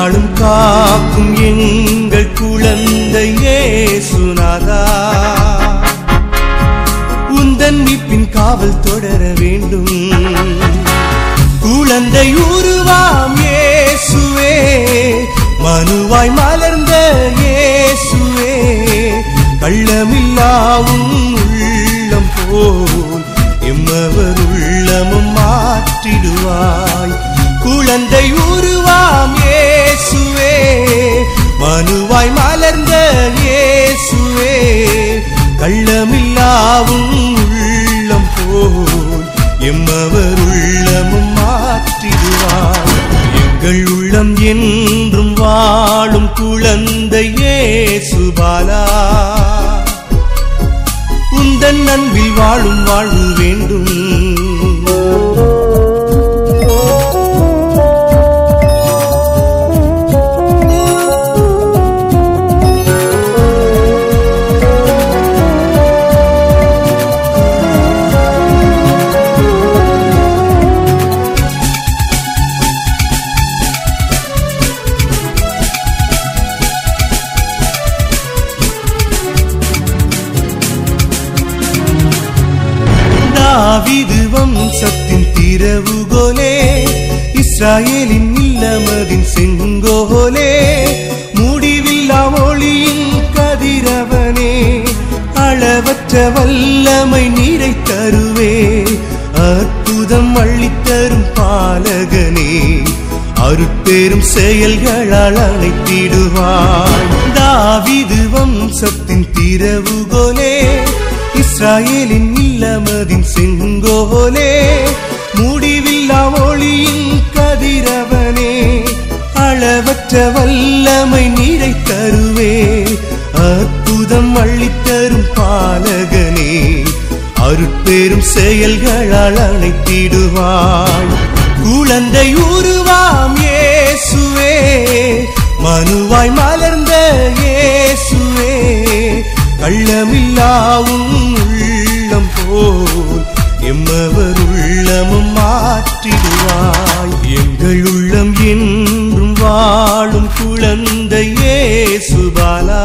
எந்நாளும் காக்கும் எங்கள் குழந்தையே சுனாதா உந்தன் மீட்பின் காவல் தொடர வேண்டும் குழந்தை உருவாம் இயேசுவே மனுவாய் மலர்ந்த இயேசுவே கள்ளமில்லாவும் உள்ளம் போல் எம்மவர் உள்ளமும் மாற்றிடுவாய் குழந்தை உருவாம் இயேசுவே மனுவாய் மலர்ந்த இயேசுவே கள்ளமில்லாவும் உள்ளம் போல் எம்மவர் உள்ளமும் மாற்றிடுவார் எங்கள் உள்ளம் என்றும் வாழும் குழந்தையே சுபாலா உந்தன் அன்பில் வாழும் வாழ்வு வேண்டும் தாவிது வம்சத்தின் திறவுகோலே இஸ்ராயேலின் இல்லமதின் செங்கோலே முடிவில்லா ஒளியின் கதிரவனே அளவற்ற வல்லமை நீரை தருவே அற்புதம் அள்ளித்தரும் பாலகனே அருட்பெரும் செயல்களால் அழைத்திடுவாய் தாவிது வம்சத்தின் திறவுகோலே இஸ்ராயேலின் இல்லமதின் செங்கோலே முடிவில்லா ஒளியின் கதிரவனே அளவற்ற வல்லமை நீரை தருவே அற்புதம் அள்ளித்தரும் பாலகனே அருட்பெரும் செயல்களால் அழைத்திடுவாய் குழந்தை உருவாம் இயேசுவே மனுவாய் மலர்ந்த இயேசுவே கள்ளமில்லாவும் உள்ளம் போல் எம்மவர் உள்ளமும் மாற்றிடுவாய் எங்கள் உள்ளம் என்றும் வாழும் குழந்தையே சுபாலா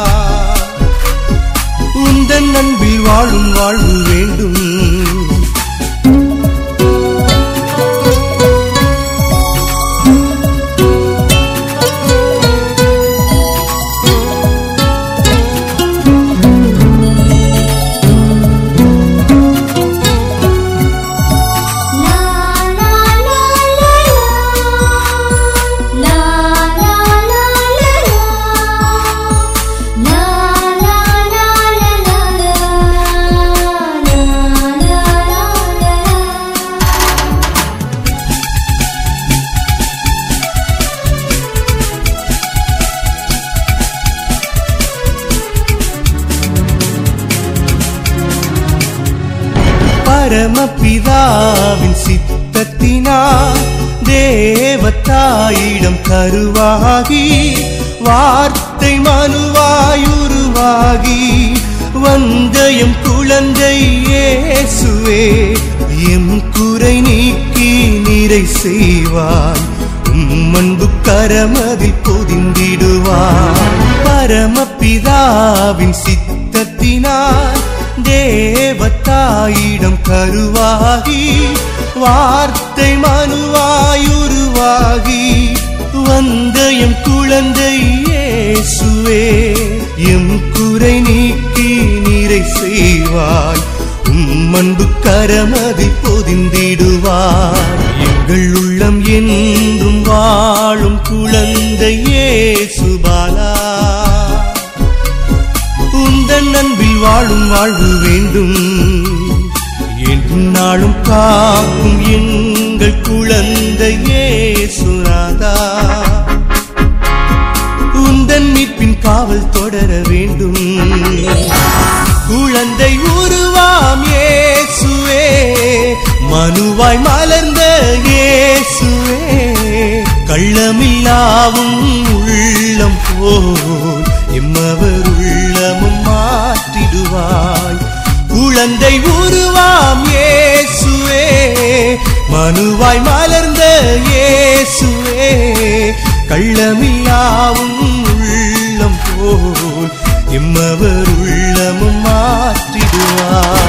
உந்தன் அன்பில் வாழும் வாழ்வு வேண்டும் La la la la la La la la la la La la la la la La la la la பரமபிதாவின் சித்தத்தினால் தேவத்தாயிடம் கருவாகி வார்த்தை மனுவாயுருவாகி வந்தயம் குழந்தை இயேசுவே எம் குறை நீக்கி நிறை செய்வாய் உம் அன்பு கரமதில் பொதிந்திடுவார் பரமபிதாவின் சித்தத்தினால் தேவத்தாயிடம் கருவாகி வார்த்தை மனுவாயுருவாகி வந்த எம் குழந்தை இயேசுவே எம் குறை நீக்கி நிறை செய்வாய் உம் அன்பு கரமதில் பொதிந்திடுவார் எங்கள் உள்ளம் என்றும் வாழும் குழந்தையே சுபாலா உந்தன் அன்பில் வாழும் வாழ்வு வேண்டும் எந்நாளும் காக்கும் எங்கள் குழந்தையே சுனாதா உந்தன் மீட்பின் காவல் தொடர வேண்டும் குழந்தை உருவாம் இயேசுவே மனுவாய் மலர்ந்த இயேசுவே கள்ளமில்லாவும் உள்ளம் போல் எம்மவர் உள்ளமும் மாற்றிடுவாய் குழந்தை உருவாம் இயேசுவே மனுவாய் மலர்ந்த இயேசுவே கள்ளமில்லாவும் உள்ளம் போல் எம்மவர் உள்ளமும் மாற்றிடுவார்